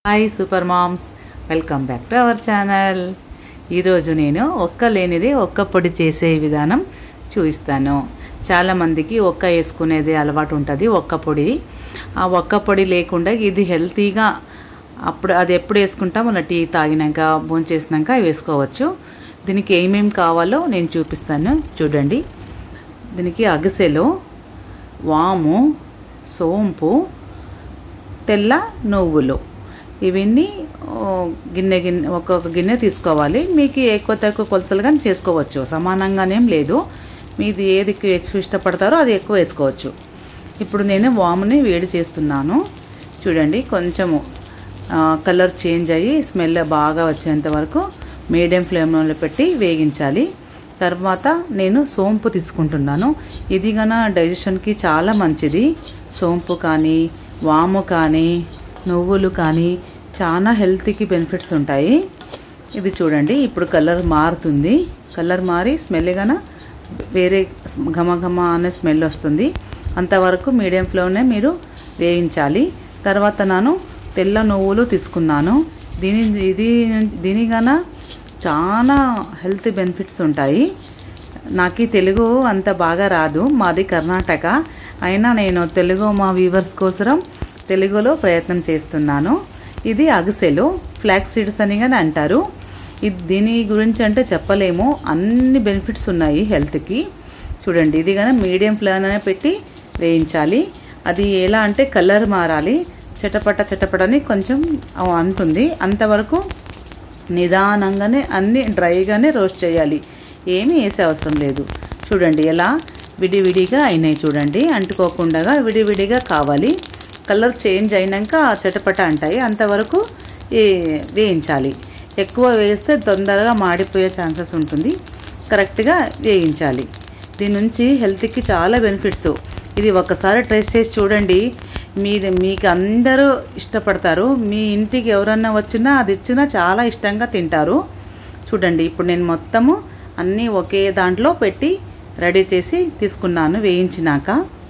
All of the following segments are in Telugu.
hi super moms welcome back to our channel ఈరోజు నేను ఒక్క లేనిది ఒక్క పొడి చేసే విధానం చూపిస్తాను చాలామందికి ఒక్క వేసుకునేది అలవాటు ఉంటుంది ఒక్క పొడి ఆ ఒక్క పొడి లేకుండా ఇది హెల్తీగా అప్పుడు అది ఎప్పుడు వేసుకుంటాం అలా టీ తాగినాక భోంచేసినాక వేసుకోవచ్చు దీనికి ఏమేమి కావాలో నేను చూపిస్తాను చూడండి దీనికి అగసెలో వాము సోంపు తెల్ల నువ్వులు ఇవన్నీ ఓ, గిన్నె గిన్నె ఒక్కొక్క గిన్నె తీసుకోవాలి మీకు ఎక్కువ తక్కువ కొలతలు కానీ చేసుకోవచ్చు సమానంగానేం లేదు మీది ఏది ఎక్కువ ఇష్టపడతారో అది ఎక్కువ వేసుకోవచ్చు ఇప్పుడు నేను వాముని వేడి చేస్తున్నాను చూడండి కొంచెము ఆ, కలర్ చేంజ్ అయ్యి స్మెల్ బాగా వచ్చేంత వరకు మీడియం ఫ్లేమ్లో పెట్టి వేగించాలి తర్వాత నేను సోంపు తీసుకుంటున్నాను ఇది గన డైజెషన్కి చాలా మంచిది సోంపు కానీ వాము కానీ నువ్వులు కానీ చాలా హెల్త్కి బెనిఫిట్స్ ఉంటాయి ఇది చూడండి ఇప్పుడు కలర్ మారుతుంది కలర్ మారి స్మెల్ గన వేరే ఘమ ఘమ అనే స్మెల్ వస్తుంది అంతవరకు మీడియం ఫ్లేమ్నే మీరు వేయించాలి తర్వాత నేను తెల్ల నువ్వులు తీసుకున్నాను దీని ఇది దీని గన చాలా హెల్త్ బెనిఫిట్స్ ఉంటాయి నాకు తెలుగు అంత బాగా రాదు మాది కర్ణాటక అయినా నేను తెలుగు మా వ్యూవర్స్ కోసం తెలుగులో ప్రయత్నం చేస్తున్నాను ఇది అగసెలు ఫ్లాక్స్ సీడ్స్ అని కానీ అంటారు ఇది దీని గురించి అంటే చెప్పలేము అన్ని బెనిఫిట్స్ ఉన్నాయి హెల్త్కి చూడండి ఇది కానీ మీడియం ఫ్లేమ్లోనే పెట్టి వేయించాలి అది ఎలా అంటే కలర్ మారాలి చటపట చటపటని కొంచెం అంటుంది అంతవరకు నిదానంగానే అన్ని డ్రైగానే రోస్ట్ చేయాలి ఏమీ వేసే అవసరం లేదు చూడండి ఎలా విడివిడిగా అయినాయి చూడండి అంటుకోకుండా విడివిడిగా కావాలి కలర్ చేంజ్ అయినాక చటపట అంటాయి అంతవరకు ఈ వేయించాలి ఎక్కువ వేస్తే తొందరగా మాడిపోయే ఛాన్సెస్ ఉంటుంది కరెక్ట్గా వేయించాలి దీని నుంచి హెల్త్కి చాలా బెనిఫిట్స్ ఇది ఒకసారి ట్రై చేసి చూడండి మీరు మీకు అందరూ ఇష్టపడతారు మీ ఇంటికి ఎవరన్నా వచ్చినా అది ఇచ్చినా చాలా ఇష్టంగా తింటారు చూడండి ఇప్పుడు నేను మొత్తము అన్నీ ఒకే దాంట్లో పెట్టి రెడీ చేసి తీసుకున్నాను వేయించినాక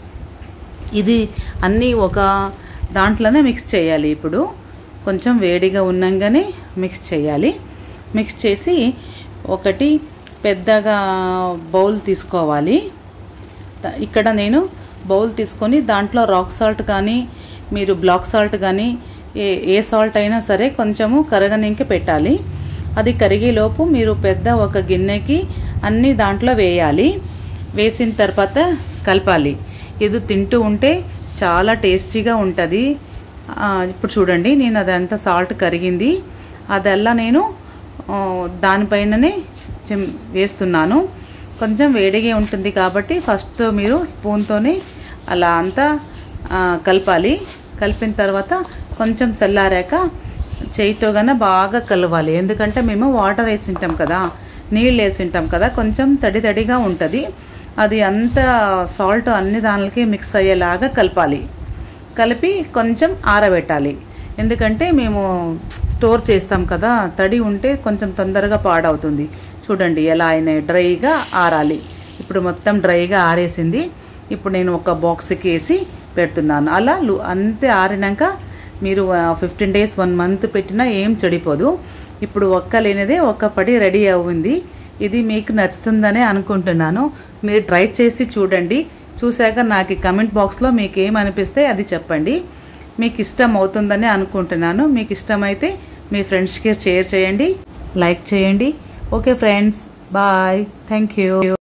ఇది అన్నీ ఒక దాంట్లోనే మిక్స్ చేయాలి ఇప్పుడు కొంచెం వేడిగా ఉన్నాగానే మిక్స్ చేయాలి మిక్స్ చేసి ఒకటి పెద్దగా బౌల్ తీసుకోవాలి త- ఇక్కడ నేను బౌల్ తీసుకొని దాంట్లో రాక్ సాల్ట్ కానీ మీరు బ్లాక్ సాల్ట్ కానీ ఏ ఏ సాల్ట్ అయినా సరే కొంచెము కరగనింక పెట్టాలి అది కరిగేలోపు మీరు పెద్ద ఒక గిన్నెకి అన్నీ దాంట్లో వేయాలి వేసిన తర్వాత కలపాలి ఇది తింటూ ఉంటే చాలా టేస్టీగా ఉంటుంది ఆ, ఇప్పుడు చూడండి నేను అదంతా సాల్ట్ కరిగింది అదల్లా నేను ఆ, దానిపైననే చిమ్ వేస్తున్నాను కొంచెం వేడిగా ఉంటుంది కాబట్టి ఫస్ట్ మీరు స్పూన్తోనే అలా అంతా ఆ, కలపాలి కలిపిన తర్వాత కొంచెం చల్లారాక చేయితో కన్నా బాగా కలవాలి ఎందుకంటే మేము వాటర్ వేసి ఉంటాం కదా నీళ్ళు వేసి ఉంటాం కదా కొంచెం తడి తడిగా ఉంటుంది అది అంత సాల్ట్ అన్ని దానికి మిక్స్ అయ్యేలాగా కలపాలి కలిపి కొంచెం ఆరబెట్టాలి ఎందుకంటే మేము స్టోర్ చేస్తాం కదా తడి ఉంటే కొంచెం తొందరగా పాడవుతుంది చూడండి ఎలా అయినా డ్రైగా ఆరాలి ఇప్పుడు మొత్తం డ్రైగా ఆరేసింది ఇప్పుడు నేను ఒక బాక్స్కి వేసి పెడుతున్నాను అలా లు- అంతే ఆరినాక మీరు ఫిఫ్టీన్ డేస్ వన్ మంత్ పెట్టినా ఏం చెడిపోదు ఇప్పుడు ఒక్క లేనిదే ఒక్క పడి రెడీ అవ్వింది ఇది మీకు నచ్చుతుందనే అనుకుంటున్నాను మీరు ట్రై చేసి చూడండి చూశాక నాకు కమెంట్ బాక్స్లో మీకు ఏమనిపిస్తే అది చెప్పండి మీకు ఇష్టం అవుతుందని అనుకుంటున్నాను మీకు ఇష్టమైతే మీ ఫ్రెండ్స్కి షేర్ చేయండి లైక్ చేయండి okay friends bye thank you